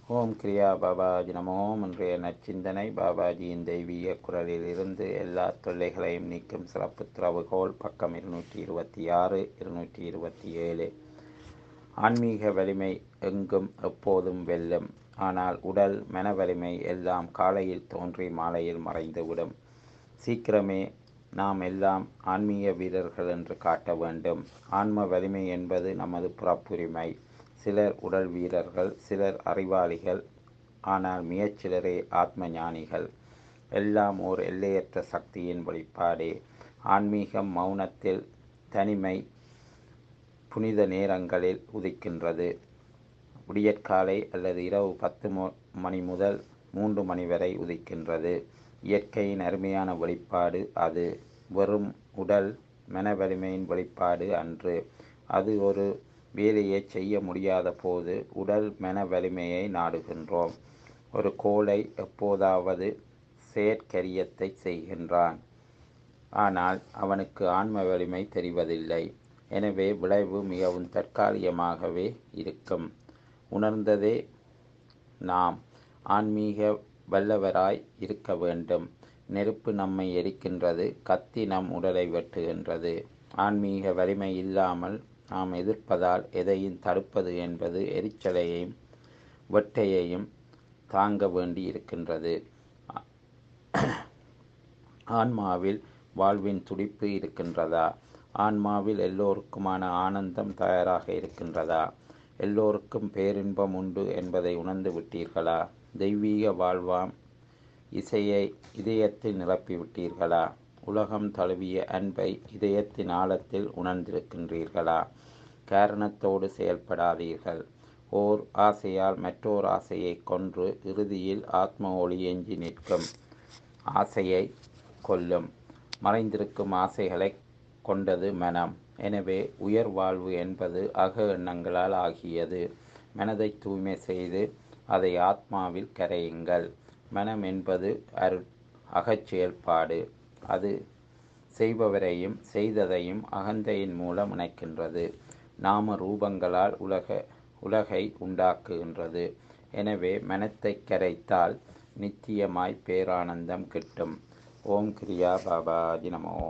ஓம் கிரியா பாபாஜி நமோம் இன்றைய நச்சிந்தனை பாபாஜியின் தெய்வீக குரலில் இருந்து எல்லா தொல்லைகளையும் நீக்கும் சிறப்பு திறவுகோல் பக்கம் இருநூற்றி இருபத்தி ஆறு இருநூற்றி இருபத்தி ஏழு ஆன்மீக வலிமை எங்கும் எப்போதும் வெல்லும் ஆனால் உடல் மன வலிமை எல்லாம் காலையில் தோன்றி மாலையில் மறைந்துவிடும் சீக்கிரமே நாம் எல்லாம் ஆன்மீக வீரர்கள் என்று காட்ட வேண்டும் ஆன்ம வலிமை என்பது நமது புறப்புரிமை சிலர் உடல் வீரர்கள் சிலர் அறிவாளிகள் ஆனால் மிகச்சிலரே ஆத்ம ஞானிகள் எல்லாம் ஓர் எல்லையற்ற சக்தியின் வெளிப்பாடே ஆன்மீகம் மௌனத்தில் தனிமை புனித நேரங்களில் உதிக்கின்றது விடியற்காலை அல்லது இரவு பத்து மணி முதல் மூன்று மணி வரை உதிக்கின்றது இயற்கையின் அருமையான வெளிப்பாடு அது வெறும் உடல் மன வலிமையின் வெளிப்பாடு அன்று அது ஒரு வேலையை செய்ய முடியாத போது உடல் மன வலிமையை நாடுகின்றோம் ஒரு கோளை எப்போதாவது செயற்கரியத்தை செய்கின்றான் ஆனால் அவனுக்கு ஆன்ம வலிமை தெரிவதில்லை எனவே விளைவு மிகவும் தற்காலிகமாகவே இருக்கும் உணர்ந்ததே நாம் ஆன்மீக வல்லவராய் இருக்க வேண்டும் நெருப்பு நம்மை எரிக்கின்றது கத்தி நம் உடலை வெட்டுகின்றது ஆன்மீக வலிமை இல்லாமல் நாம் எதிர்ப்பதால் எதையும் தடுப்பது என்பது எரிச்சலையும் வெட்டையையும் தாங்க வேண்டி இருக்கின்றது ஆன்மாவில் வாழ்வின் துடிப்பு இருக்கின்றதா ஆன்மாவில் எல்லோருக்குமான ஆனந்தம் தயாராக இருக்கின்றதா எல்லோருக்கும் பேரின்பம் உண்டு என்பதை உணர்ந்து விட்டீர்களா தெய்வீக வாழ்வாம் இசையை இதயத்தில் நிரப்பிவிட்டீர்களா உலகம் தழுவிய அன்பை இதயத்தின் ஆழத்தில் உணர்ந்திருக்கின்றீர்களா காரணத்தோடு செயல்படாதீர்கள் ஓர் ஆசையால் மற்றோர் ஆசையை கொன்று இறுதியில் ஆத்ம ஒளி எஞ்சி நிற்கும் ஆசையை கொல்லும் மறைந்திருக்கும் ஆசைகளை கொண்டது மனம் எனவே உயர் வாழ்வு என்பது அக எண்ணங்களால் ஆகியது மனதை தூய்மை செய்து அதை ஆத்மாவில் கரையுங்கள் மனம் என்பது அரு அகச்செயல்பாடு அது செய்பவரையும் செய்ததையும் அகந்தையின் மூலம் இணைக்கின்றது நாம ரூபங்களால் உலக உலகை உண்டாக்குகின்றது எனவே மனத்தை கரைத்தால் நித்தியமாய் பேரானந்தம் கிட்டும் ஓம் கிரியா பாபாஜி நமோ